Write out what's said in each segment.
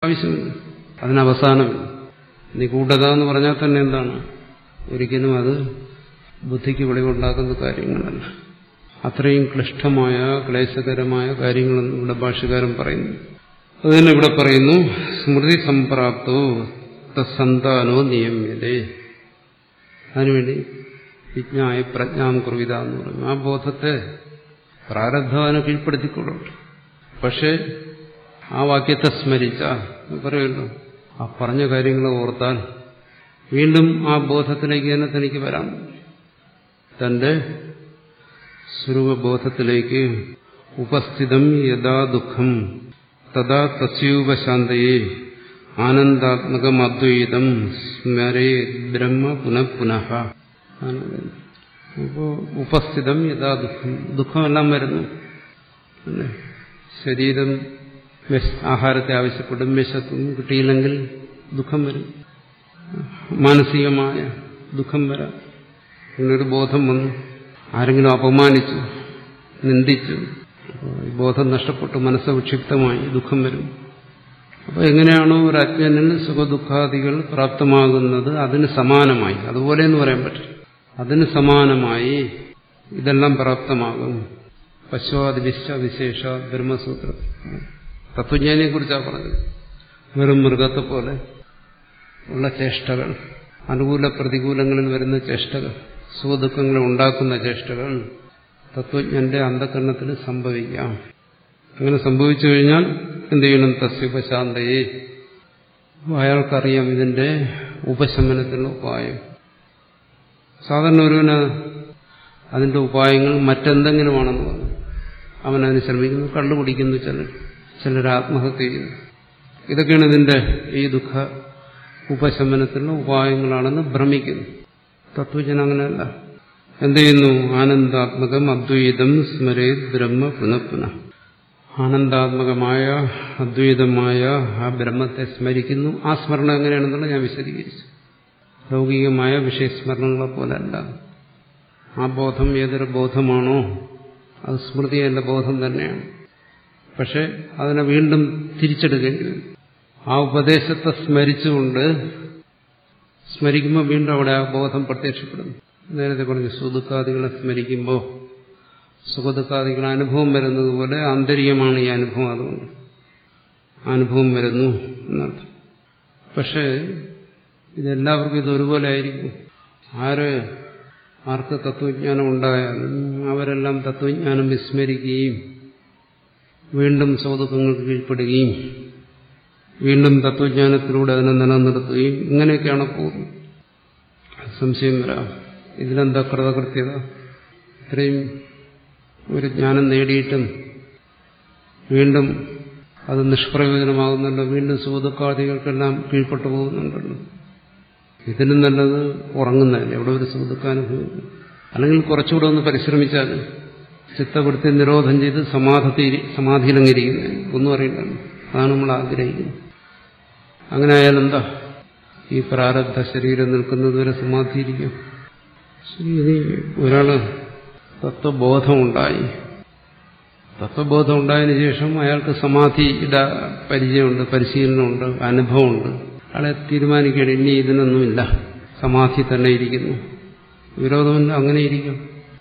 ആവശ്യമില്ല അതിനവസാനമില്ല നിഗൂഢത എന്ന് പറഞ്ഞാൽ തന്നെ എന്താണ് ഒരിക്കലും അത് ബുദ്ധിക്ക് വെളിവുണ്ടാക്കുന്ന കാര്യങ്ങളല്ല അത്രയും ക്ലിഷ്ടമായ ക്ലേശകരമായ കാര്യങ്ങളെന്ന് ഇവിടെ ഭാഷകാരൻ പറയുന്നു അത് തന്നെ ഇവിടെ പറയുന്നു സ്മൃതി സംപ്രാപ്തോ തസന്താനോ നിയമ്യതേ അതിനുവേണ്ടി വിജ്ഞായ പ്രജ്ഞാം കുറുവിത എന്ന് പറഞ്ഞു ആ ബോധത്തെ പ്രാരബ്ധവാനെ കീഴ്പ്പെടുത്തിക്കൊള്ളുണ്ട് പക്ഷേ ആ വാക്യത്തെ സ്മരിച്ച പറയുമല്ലോ ആ പറഞ്ഞ കാര്യങ്ങൾ ഓർത്താൽ വീണ്ടും ആ ബോധത്തിലേക്ക് തന്നെ തനിക്ക് വരാം തന്റെ സ്വരൂപബോധത്തിലേക്ക് ഉപസ്ഥിതം യഥാ ദുഃഖം തഥാ തസ്യൂപശാന്തയെ ആനന്ദാത്മകം അദ്വൈതം സ്മരേ ബ്രഹ്മ പുനഃപുനഃ അപ്പോ ഉപസ്ഥിതം യഥാ ദുഃഖം ദുഃഖമെല്ലാം വരുന്നു അല്ലേ ശരീരം ആഹാരത്തെ ആവശ്യപ്പെടും വിശത്തും കിട്ടിയില്ലെങ്കിൽ ദുഃഖം വരും മാനസികമായ ദുഃഖം വരാം ഇങ്ങനൊരു ബോധം വന്നു ആരെങ്കിലും അപമാനിച്ചു നിന്ദിച്ചു ബോധം നഷ്ടപ്പെട്ടു മനസ്സ് വിക്ഷിപ്തമായി ദുഃഖം വരും അപ്പോൾ എങ്ങനെയാണോ ഒരു അജ്ഞനിൽ സുഖദുഃഖാദികൾ പ്രാപ്തമാകുന്നത് അതിന് സമാനമായി അതുപോലെ എന്ന് പറയാൻ പറ്റും അതിന് സമാനമായി ഇതെല്ലാം പ്രാപ്തമാകും പശ്വാദി വിശ്വവിശേഷ ബ്രഹ്മസൂത്ര തത്വജ്ഞാനിയെ കുറിച്ചാണ് പറഞ്ഞത് വെറും മൃഗത്തെ പോലെ ഉള്ള ചേഷ്ടകൾ അനുകൂല പ്രതികൂലങ്ങളിൽ വരുന്ന ചേഷ്ടകൾ സുഖദുഃഖങ്ങളെ ഉണ്ടാക്കുന്ന ചേഷ്ടകൾ തത്വജ്ഞന്റെ അന്ധകരണത്തിൽ സംഭവിക്കാം അങ്ങനെ സംഭവിച്ചു കഴിഞ്ഞാൽ എന്ത് ചെയ്യണം തസ്യുപശാന്തയെ അയാൾക്കറിയാം ഇതിന്റെ ഉപശമനത്തിനുള്ള ഉപായം സാധാരണ ഒരുവന് അതിന്റെ ഉപായങ്ങൾ മറ്റെന്തെങ്കിലുമാണെന്ന് പറഞ്ഞു അവൻ അതിന് ശ്രമിക്കുന്നു കള്ളു കുടിക്കുന്നു ചിലർ ചിലർ ആത്മഹത്യ ചെയ്യുന്നു ഇതൊക്കെയാണ് ഇതിന്റെ ഈ ദുഃഖ ഉപശമനത്തിനുള്ള ഉപായങ്ങളാണെന്ന് ഭ്രമിക്കുന്നു തത്വജന അങ്ങനെയല്ല എന്ത് ചെയ്യുന്നു ആനന്ദാത്മകം അദ്വൈതം സ്മരേ ബ്രഹ്മ പുനഃപുനഃ ആനന്ദാത്മകമായ അദ്വൈതമായ ആ ബ്രഹ്മത്തെ സ്മരിക്കുന്നു ആ സ്മരണം എങ്ങനെയാണെന്നുള്ള ഞാൻ വിശദീകരിച്ചു ലൗകികമായ വിഷയസ്മരണങ്ങളെ പോലല്ല ആ ബോധം ഏതൊരു ബോധമാണോ അത് സ്മൃതിയല്ല ബോധം തന്നെയാണ് പക്ഷെ അതിനെ വീണ്ടും തിരിച്ചെടുക്കേണ്ടി വരും ആ ഉപദേശത്തെ സ്മരിച്ചുകൊണ്ട് സ്മരിക്കുമ്പോൾ വീണ്ടും അവിടെ ആ ബോധം പ്രത്യക്ഷപ്പെടുന്നു നേരത്തെ പറഞ്ഞു സുദുഃഖാദികളെ സ്മരിക്കുമ്പോൾ സുഖദുഃഖാദികൾ അനുഭവം വരുന്നത് പോലെ ആന്തരികമാണ് ഈ അനുഭവം അതുകൊണ്ട് അനുഭവം വരുന്നു എന്നർത്ഥം പക്ഷേ ഇതെല്ലാവർക്കും ഇത് ഒരുപോലെ ആയിരിക്കും ആര് ആർക്ക് തത്വജ്ഞാനം ഉണ്ടായാലും അവരെല്ലാം തത്വജ്ഞാനം വിസ്മരിക്കുകയും വീണ്ടും സൗദുഃഖങ്ങൾക്ക് കീഴ്പ്പെടുകയും വീണ്ടും തത്വജ്ഞാനത്തിലൂടെ അതിനെ നിലനിർത്തുകയും ഇങ്ങനെയൊക്കെയാണ് പോകുന്നത് സംശയം വരാം ഇതിലെന്താ കൃതകൃത്യത ഇത്രയും ഒരു ജ്ഞാനം നേടിയിട്ടും വീണ്ടും അത് നിഷ്പ്രയോജനമാകുന്നുണ്ടോ വീണ്ടും സുഖദുഃഖാദികൾക്കെല്ലാം കീഴ്പ്പെട്ടു പോകുന്നുണ്ടല്ലോ ഇതിനും നല്ലത് ഉറങ്ങുന്നതല്ലേ എവിടെ ഒരു സുഖദുഃഖാനുഭവം അല്ലെങ്കിൽ കുറച്ചുകൂടെ ഒന്ന് പരിശ്രമിച്ചാൽ ചിത്തപ്പെടുത്തി നിരോധം ചെയ്ത് സമാധത്തി സമാധിയിലങ്ങിരിക്കുന്നത് ഒന്നും അറിയില്ലല്ലോ അതാണ് നമ്മൾ ആഗ്രഹിക്കുന്നത് അങ്ങനെ ആയാൽ എന്താ ഈ പ്രാരബ്ധ ശരീരം നിൽക്കുന്നതുവരെ സമാധിയിരിക്കും ശരി ഇനി ഒരാള് തത്വബോധമുണ്ടായി തത്വബോധം ഉണ്ടായതിനു ശേഷം അയാൾക്ക് സമാധിയുടെ പരിചയമുണ്ട് പരിശീലനമുണ്ട് അനുഭവമുണ്ട് അയാളെ തീരുമാനിക്കുകയാണ് ഇനി ഇതിനൊന്നുമില്ല സമാധി തന്നെ ഇരിക്കുന്നു വിരോധമില്ല അങ്ങനെ ഇരിക്കും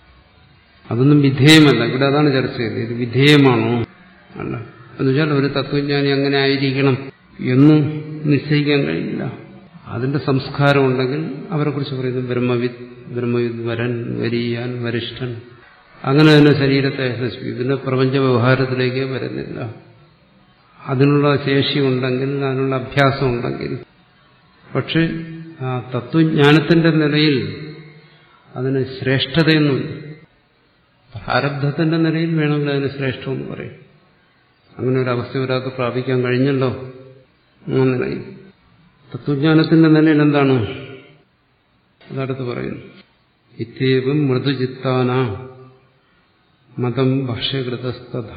അതൊന്നും വിധേയമല്ല ഇവിടെ അതാണ് ചർച്ച ചെയ്തത് ഇത് വിധേയമാണോ അല്ല എന്നുവെച്ചാൽ ഒരു തത്വജ്ഞാനി അങ്ങനെ ആയിരിക്കണം എന്നും നിശ്ചയിക്കാൻ കഴിയില്ല അതിന്റെ സംസ്കാരം ഉണ്ടെങ്കിൽ അവരെ കുറിച്ച് പറയുന്നു ബ്രഹ്മവിദ് ബ്രഹ്മവിദ് വരൻ വരിയാൻ വരിഷ്ഠൻ അങ്ങനെ തന്നെ ശരീരത്തെ ഇതിന്റെ പ്രപഞ്ച വ്യവഹാരത്തിലേക്ക് വരുന്നില്ല അതിനുള്ള ശേഷി ഉണ്ടെങ്കിൽ അതിനുള്ള അഭ്യാസം ഉണ്ടെങ്കിൽ പക്ഷെ ആ തത്വജ്ഞാനത്തിന്റെ നിലയിൽ അതിന് ശ്രേഷ്ഠതയൊന്നുമില്ല പ്രാരബ്ധത്തിന്റെ നിലയിൽ വേണമെങ്കിൽ അതിന് ശ്രേഷ്ഠമെന്ന് പറയും അങ്ങനെ ഒരു അവസ്ഥ ഒരാൾക്ക് പ്രാപിക്കാൻ കഴിഞ്ഞല്ലോ ആ നിലയിൽ തത്വജ്ഞാനത്തിന്റെ നിലയിൽ എന്താണ് അതടുത്ത് പറയുന്നു ഇത്യവും മൃദുചിത്താന മതം ഭാഷ്യകൃതസ്തഥ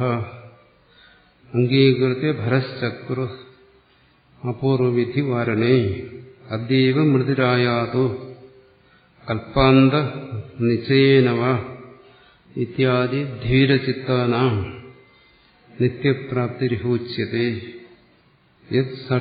അംഗീകൃത്യ ഭരശ്ചക്രു അപൂർവവിധി വാരണേ അദ്യവ മൃദുരായാതു കൽപ്പാന്ത നിശ്ചയേനവ ഇത്യാദി ധീരചിത്താന നിത്യപ്രാപ്തിരിഹോച്യത്തെ യത്